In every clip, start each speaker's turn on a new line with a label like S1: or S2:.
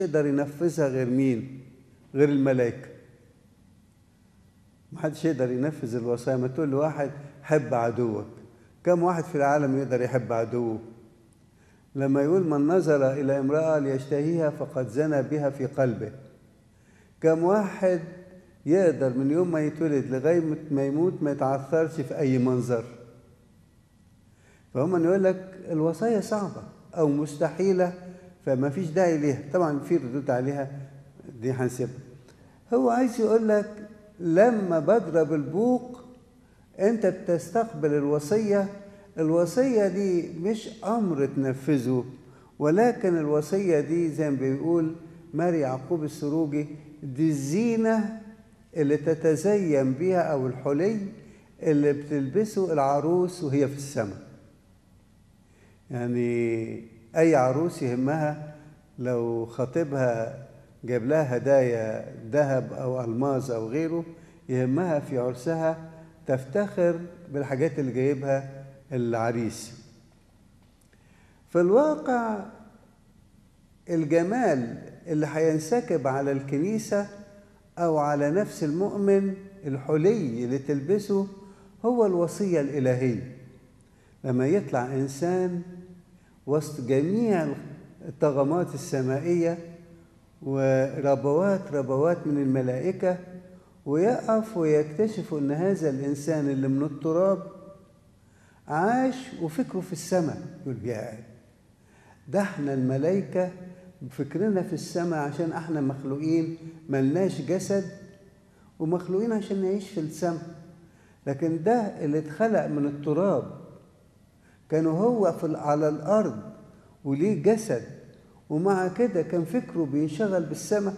S1: يقدر ينفذها غير مين غير الملائكة محدش يقدر ينفذ الوصايا ما تقول لواحد حب عدوك كم واحد في العالم يقدر يحب عدوه لما يقول من نظر إلى امرأة ليشتهيها فقد زنى بها في قلبه كم واحد يقدر من يوم ما يتولد لغاية ما يموت ما يتعثرش في أي منظر فهم يقول لك الوصايا صعبة أو مستحيلة فما فيش داعي ليها طبعا في ردود عليها دي هنسيبها هو عايز يقول لك لما بضرب البوق انت بتستقبل الوصية الوصية دي مش أمر تنفذه ولكن الوصية دي زي ما بيقول ماري يعقوب السروجي دي الزينة اللي تتزين بيها أو الحلي اللي بتلبسه العروس وهي في السماء يعني أي عروس يهمها لو خطيبها جاب لها هدايا ذهب أو ألماظ أو غيره يهمها في عرسها تفتخر بالحاجات اللي جايبها العريس في الواقع الجمال اللي هينسكب على الكنيسة أو على نفس المؤمن الحلي اللي تلبسه هو الوصية الإلهية لما يطلع إنسان وسط جميع الطغمات السمائية وربوات ربوات من الملائكة ويقف ويكتشف أن هذا الإنسان اللي من التراب عاش وفكره في السماء يقول يا ده احنا الملائكة فكرنا في السماء عشان احنا مخلوقين ملناش جسد ومخلوقين عشان نعيش في السماء لكن ده اللي اتخلق من التراب كان هو في على الأرض وليه جسد ومع كده كان فكره بينشغل بالسماء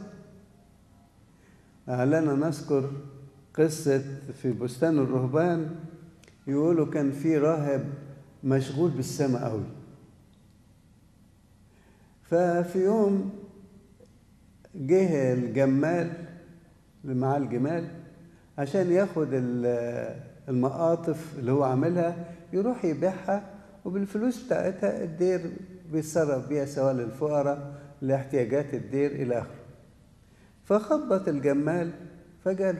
S1: لعلنا نذكر قصة في بستان الرهبان يقولوا كان في راهب مشغول بالسماء قوي ففي يوم جه الجمال اللي معاه الجمال عشان ياخد المقاطف اللي هو عاملها يروح يبيعها وبالفلوس بتاعتها الدير بيتصرف بيها سواء للفقراء لاحتياجات الدير إلى آخره فخبط الجمال فجاله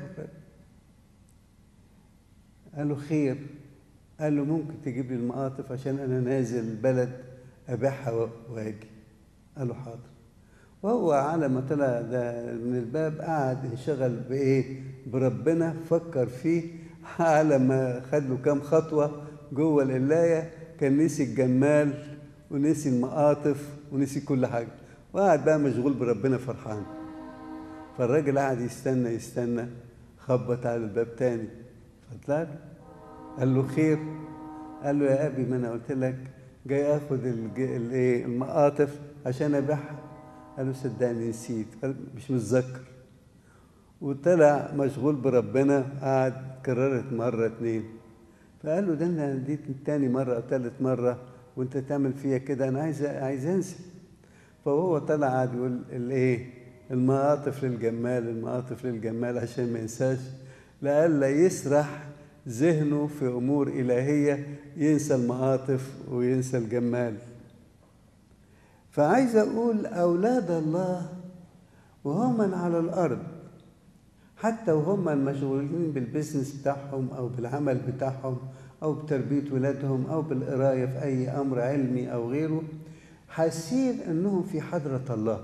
S1: قال له خير قال له ممكن تجيب لي المقاطف عشان انا نازل البلد ابيعها واجي قال له حاضر وهو على ما طلع ده من الباب قعد انشغل بايه بربنا فكر فيه على ما خد له كام خطوه جوه القلايه كان نسي الجمال ونسي المقاطف ونسي كل حاجه وقعد بقى مشغول بربنا فرحان فالراجل قعد يستنى يستنى خبط على الباب تاني فطلع له قال له خير قال له يا ابي ما انا قلت لك جاي اخد الايه المقاطف عشان ابيعها قال له صدقني نسيت قال مش متذكر وطلع مشغول بربنا قعد كررت مره اتنين فقال له ده انا دي تاني مره او تالت مره وانت تعمل فيا كده انا عايز عايز انسى فهو طلع قعد يقول الايه المقاطف للجمال المقاطف للجمال عشان ما ينساش لئلا يسرح ذهنه في امور الهيه ينسى المعاطف وينسى الجمال فعايز اقول اولاد الله وهم على الارض حتى وهم المشغولين بالبزنس بتاعهم او بالعمل بتاعهم او بتربيه ولادهم او بالقرايه في اي امر علمي او غيره حاسين انهم في حضره الله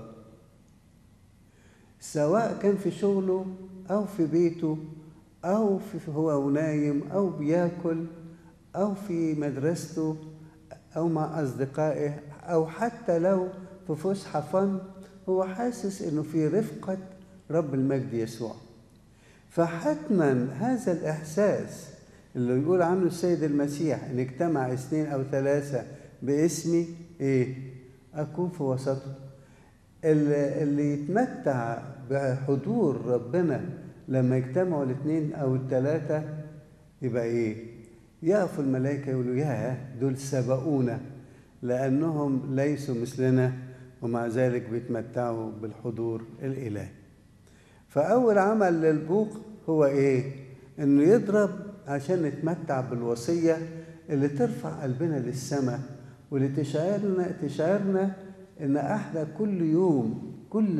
S1: سواء كان في شغله او في بيته أو في هو نايم أو بياكل أو في مدرسته أو مع أصدقائه أو حتى لو في فسحة فن هو حاسس إنه في رفقة رب المجد يسوع فحتما هذا الإحساس اللي يقول عنه السيد المسيح إن اجتمع اثنين أو ثلاثة باسمي إيه؟ أكون في وسطهم اللي, اللي يتمتع بحضور ربنا لما يجتمعوا الاثنين او الثلاثه يبقى ايه يقف الملائكه يقولوا يا دول سبقونا لانهم ليسوا مثلنا ومع ذلك بيتمتعوا بالحضور الالهي فاول عمل للبوق هو ايه انه يضرب عشان نتمتع بالوصيه اللي ترفع قلبنا للسماء واللي تشعرنا تشعرنا ان احنا كل يوم كل